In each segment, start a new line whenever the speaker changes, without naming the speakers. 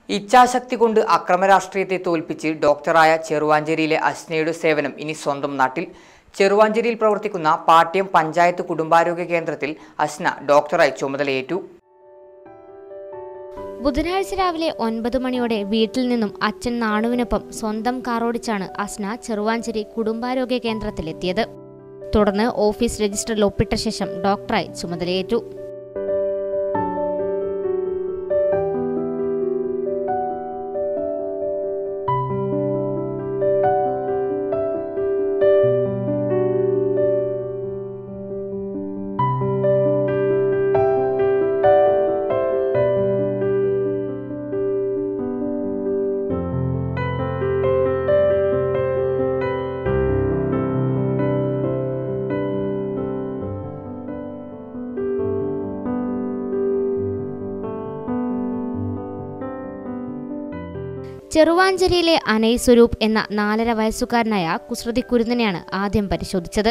ഇച്ഛാശക്തി കൊണ്ട് അക്രമരാഷ്ട്രീയത്തെ തോൽപ്പിച്ച് ഡോക്ടറായ ചെറുവാഞ്ചേരിയിലെ അസ്നയുടെ സേവനം ഇനി സ്വന്തം നാട്ടിൽ ചെറുവാഞ്ചേരിയിൽ പ്രവർത്തിക്കുന്ന പാട്യം പഞ്ചായത്ത് കുടുംബാരോഗ്യ കേന്ദ്രത്തിൽ അസ്ന ഡോക്ടറായി ചുമതലയേറ്റു
ബുധനാഴ്ച രാവിലെ ഒൻപത് മണിയോടെ വീട്ടിൽ നിന്നും അച്ഛൻ നാണുവിനൊപ്പം സ്വന്തം കാറോടിച്ചാണ് അസ്ന ചെറുവാഞ്ചേരി കുടുംബാരോഗ്യ കേന്ദ്രത്തിലെത്തിയത് തുടർന്ന് ഓഫീസ് രജിസ്റ്ററിൽ ഒപ്പിട്ട ശേഷം ഡോക്ടറായി ചുമതലയേറ്റു ചെറുവാഞ്ചേരിയിലെ അനൈ സ്വരൂപ് എന്ന നാലര വയസ്സുകാരനായ കുസൃതി കുരുന്നിനെയാണ് ആദ്യം പരിശോധിച്ചത്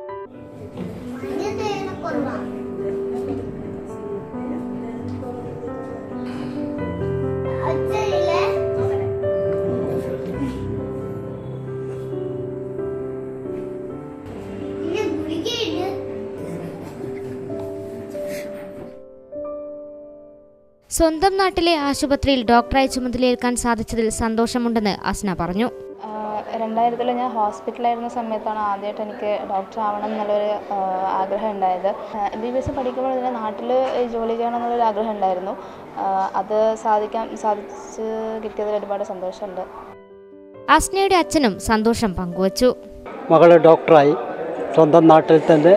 സ്വന്തം നാട്ടിലെ ആശുപത്രിയിൽ ഡോക്ടറായി ചുമതലയേൽക്കാൻ സാധിച്ചതിൽ സന്തോഷമുണ്ടെന്ന് അസ്ന പറഞ്ഞു
രണ്ടായിരത്തിൽ ഞാൻ ഹോസ്പിറ്റലായിരുന്ന സമയത്താണ് ആദ്യമായിട്ട് എനിക്ക് ഡോക്ടർ ആവണം എന്നുള്ളൊരു ആ, ആഗ്രഹം ഉണ്ടായത് എം ബി ബി എസ് പഠിക്കുമ്പോൾ തന്നെ നാട്ടിൽ ജോലി ചെയ്യണം എന്നുള്ളൊരു ആഗ്രഹം ഉണ്ടായിരുന്നു ആ, അത് സാധിക്കാൻ സാധിച്ച് കിട്ടിയതിൽ ഒരുപാട് സന്തോഷമുണ്ട്
അസ്നയുടെ അച്ഛനും സന്തോഷം പങ്കുവച്ചു
മകൾ ഡോക്ടറായി സ്വന്തം നാട്ടിൽ തന്നെ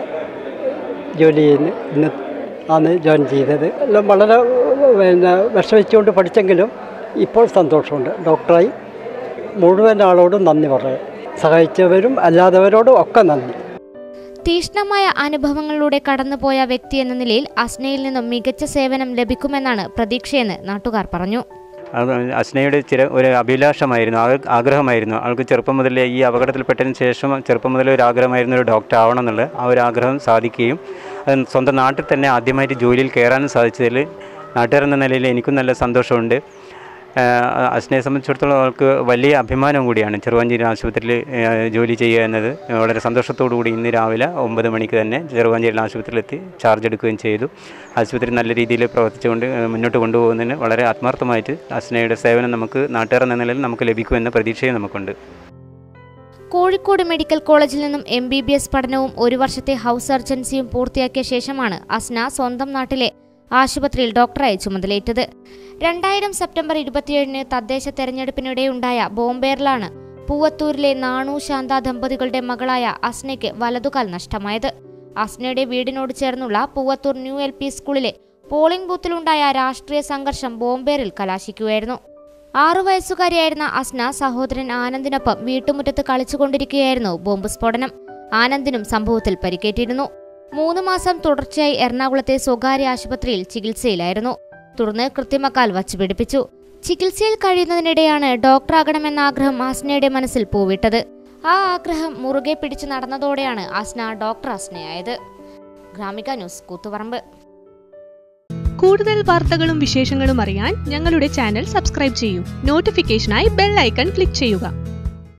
ജോലി ചെയ്യുന്നു ഇന്ന് ആണ് ജോയിൻ ചെയ്തത് എല്ലാം വളരെ പിന്നെ വിഷമിച്ചുകൊണ്ട് പഠിച്ചെങ്കിലും ഇപ്പോൾ സന്തോഷമുണ്ട് ഡോക്ടറായി മുഴുവൻ ആളോടും നന്ദി പറയാം സഹായിച്ചവരും അല്ലാത്തവരോടും ഒക്കെ നന്ദി
തീഷ്ണമായ അനുഭവങ്ങളിലൂടെ കടന്നുപോയ വ്യക്തി എന്ന നിലയിൽ അസ്നയിൽ നിന്നും മികച്ച സേവനം ലഭിക്കുമെന്നാണ് പ്രതീക്ഷയെന്ന് നാട്ടുകാർ പറഞ്ഞു
അത് അസ്നയുടെ ചില ഒരു അഭിലാഷമായിരുന്നു ആ- ആഗ്രഹമായിരുന്നു ആൾക്ക് ചെറുപ്പം മുതലേ ഈ അപകടത്തിൽപ്പെട്ടതിന് ശേഷം ചെറുപ്പം മുതലേ ഒരു ആഗ്രഹമായിരുന്നു ഒരു ഡോക്ടർ ആവണം എന്നുള്ളത് ആ ഒരു ആഗ്രഹം സാധിക്കുകയും അത് സ്വന്തം നാട്ടിൽ തന്നെ ആദ്യമായിട്ട് ജോലിയിൽ കയറാനും സാധിച്ചതിൽ നാട്ടുകാരെന്ന നിലയിൽ എനിക്കും നല്ല സന്തോഷമുണ്ട് ആഹ് അസ്നയെ സംബന്ധിച്ചിടത്തോളം അവൾക്ക് വലിയ അഭിമാനം കൂടിയാണ് ചെറുവാഞ്ചേരി ആശുപത്രിയിൽ ആഹ് ജോലി ചെയ്യുക എന്നത് വളരെ സന്തോഷത്തോടു കൂടി ഇന്ന് രാവിലെ ഒമ്പത് മണിക്ക് തന്നെ ചെറുവാഞ്ചേരി ആശുപത്രിയിലെത്തി ചാർജ് എടുക്കുകയും ചെയ്തു ആശുപത്രി നല്ല രീതിയിൽ പ്രവർത്തിച്ചുകൊണ്ട് ആഹ് മുന്നോട്ട് കൊണ്ടുപോകുന്നതിന് വളരെ ആത്മാർത്ഥമായിട്ട് അസ്നയുടെ സേവനം നമുക്ക് നാട്ടുകാർ എന്ന നിലയിൽ നമുക്ക് ലഭിക്കുമെന്ന പ്രതീക്ഷയും നമുക്കുണ്ട്
കോഴിക്കോട് മെഡിക്കൽ കോളേജിൽ നിന്നും എം ബി ബി എസ് പഠനവും ഒരു വർഷത്തെ ഹൗസ് സർജൻസിയും പൂർത്തിയാക്കിയ ശേഷമാണ് അസ്ന സ്വന്തം നാട്ടിലെ ആശുപത്രിയിൽ ഡോക്ടറായി ചുമതലയേറ്റത് രണ്ടായിരം സെപ്റ്റംബർ ഇരുപത്തിയേഴിന് തദ്ദേശ തെരഞ്ഞെടുപ്പിനിടെയുണ്ടായ ബോംബേറിലാണ് പൂവത്തൂരിലെ നാണു ശാന്ത ദമ്പതികളുടെ മകളായ അസ്നയ്ക്ക് വലതുകാൽ നഷ്ടമായത് അസ്നയുടെ വീടിനോട് ചേർന്നുള്ള പൂവത്തൂർ ന്യൂ എൽ പി സ്കൂളിലെ പോളിംഗ് ബൂത്തിലുണ്ടായ രാഷ്ട്രീയ സംഘർഷം ബോംബേറിൽ കലാശിക്കുകയായിരുന്നു ആറു വയസ്സുകാരിയായിരുന്ന അസ്ന സഹോദരൻ ആനന്ദിനൊപ്പം വീട്ടുമുറ്റത്ത് കളിച്ചുകൊണ്ടിരിക്കുകയായിരുന്നു ബോംബ് സ്ഫോടനം ആനന്ദിനും സംഭവത്തിൽ പരിക്കേറ്റിരുന്നു മൂന്ന് മാസം തുടർച്ചയായി എറണാകുളത്തെ സ്വകാര്യ ആശുപത്രിയിൽ ചികിത്സയിലായിരുന്നു തുടർന്ന് കൃത്രിമക്കാൽ വച്ചു പിടിപ്പിച്ചു ചികിത്സയിൽ കഴിയുന്നതിനിടെയാണ് ഡോക്ടറാകണമെന്ന ആഗ്രഹം അസ്നയുടെ മനസ്സിൽ പൂവിട്ടത് ആ ആഗ്രഹം മുറുകെ പിടിച്ചു നടന്നതോടെയാണ് അസ്ന ഡോക്ടർ അസ്നയായത് ഗ്രാമിക ന്യൂസ് കൂത്തുപറമ്പ്
കൂടുതൽ വാർത്തകളും വിശേഷങ്ങളും അറിയാൻ ഞങ്ങളുടെ ചാനൽ സബ്സ്ക്രൈബ് ചെയ്യൂ നോട്ടിഫിക്കേഷനായി ബെൽ ഐക്കൺ ക്ലിക്ക് ചെയ്യുക